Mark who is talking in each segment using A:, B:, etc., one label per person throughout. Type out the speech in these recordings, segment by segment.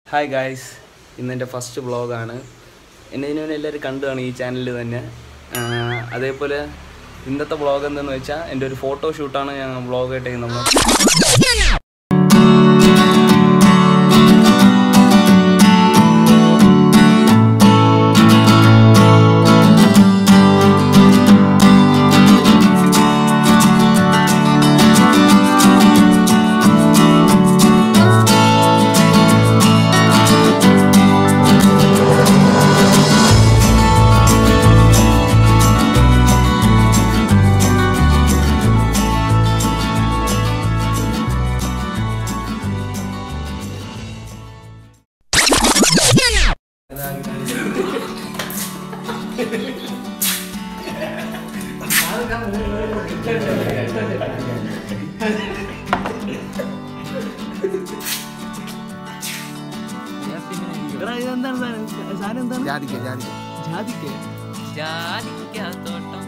A: hi guys ഇന്നെൻ്റെ first വ്ളോഗാണ് എന്നെ ഇതിനു എല്ലാവരും കണ്ടു കാണും ഈ ചാനലിൽ തന്നെ ആ, അതേപോലെ ഇന്നത്തെ വ്ളോഗ് എന്തെന്ന് വെച്ചാൽ എൻ്റെ ഒരു ഫോട്ടോ ഷൂട്ടാണ് ഞാൻ വ്ളോഗായിട്ട് ചെയ്യുന്നത്
B: ജാതിക്ക ജാതിക്ക
C: ജാതിക്കാത്തോട്ടം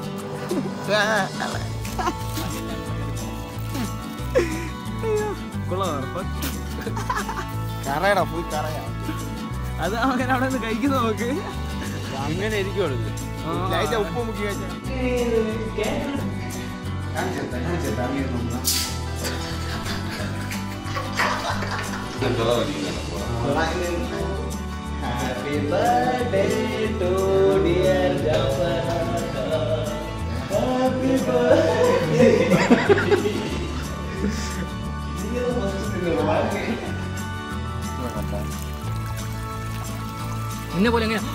B: കറയടാ പോയി കറയാ
A: അത് അങ്ങനെ അവിടെ നിന്ന് കഴിക്കുന്ന നോക്ക്
B: അങ്ങനെ ഇരിക്കുള്ളൂ ലൈറ്റ് ഉപ്പ് മുക്കി കഴിച്ചാൽ
A: happy birthday to dear happy birthday
C: നിന്നെ പോലെ എങ്ങനെ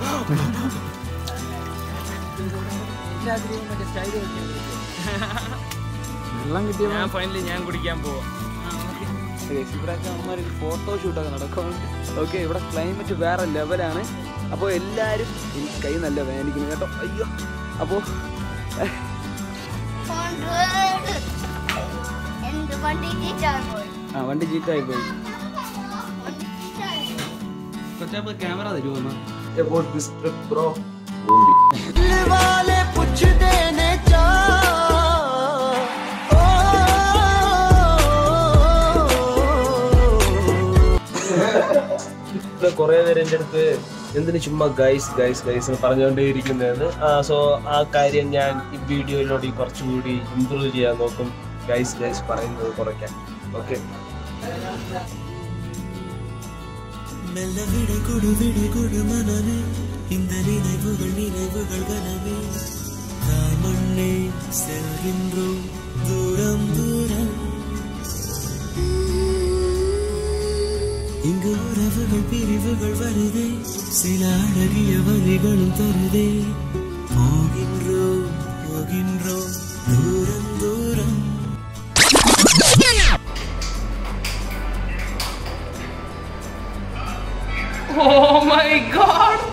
A: വെള്ളം കിട്ടിയ
C: ഞാൻ ഫൈനലി ഞാൻ കുടിക്കാൻ പോവാ
A: ഇവിടെയൊക്കെ അവന്മാർ ഫോട്ടോ ഷൂട്ടൊക്കെ നടക്കുന്നുണ്ട് ഓക്കെ ഇവിടെ ക്ലൈമറ്റ് വേറെ ലെവലാണ് അപ്പോൾ എല്ലാവരും എനിക്ക് കൈ നല്ല വേദനിക്കുന്നു കേട്ടോ അയ്യോ അപ്പോൾ
D: എന്ത് വണ്ടി ചീറ്റാൻ പോയി
A: ആ വണ്ടി ചീറ്റായി പോയി
D: വണ്ടി ചീറ്റായി
A: കൊച്ചാപ്പ് ക്യാമറ തരുമോ
E: ഇവിടെ കുറെ പേര് എൻ്റെ അടുത്ത് എന്തിനു ചുമ്മാ ഗൈസ് ഗൈസ് ഗൈസ് എന്ന് പറഞ്ഞുകൊണ്ടേയിരിക്കുന്നതെന്ന് സോ ആ കാര്യം ഞാൻ ഈ വീഡിയോയിലൂടെ കുറച്ചുകൂടി ഇമ്പ്രൂവ് ചെയ്യാൻ നോക്കും ഗൈസ് ഗൈസ് പറയുന്നത് കുറയ്ക്കാൻ ഓക്കെ
F: மெல்ல விடை கொடு விடை கொடு மனமே இந்த நினைவுகள் நினைவுகள் கனவே தாய் மண்ணே செல்கின்றோம் தூரம் தூரம் இங்கு உறவுகள் பிரிவுகள் வருதே சில அழகிய வழிகளும் தருதே போகின்றோம் போகின்றோம் தூரம் தூரம்
C: ഓ മൈ ഗോഡ്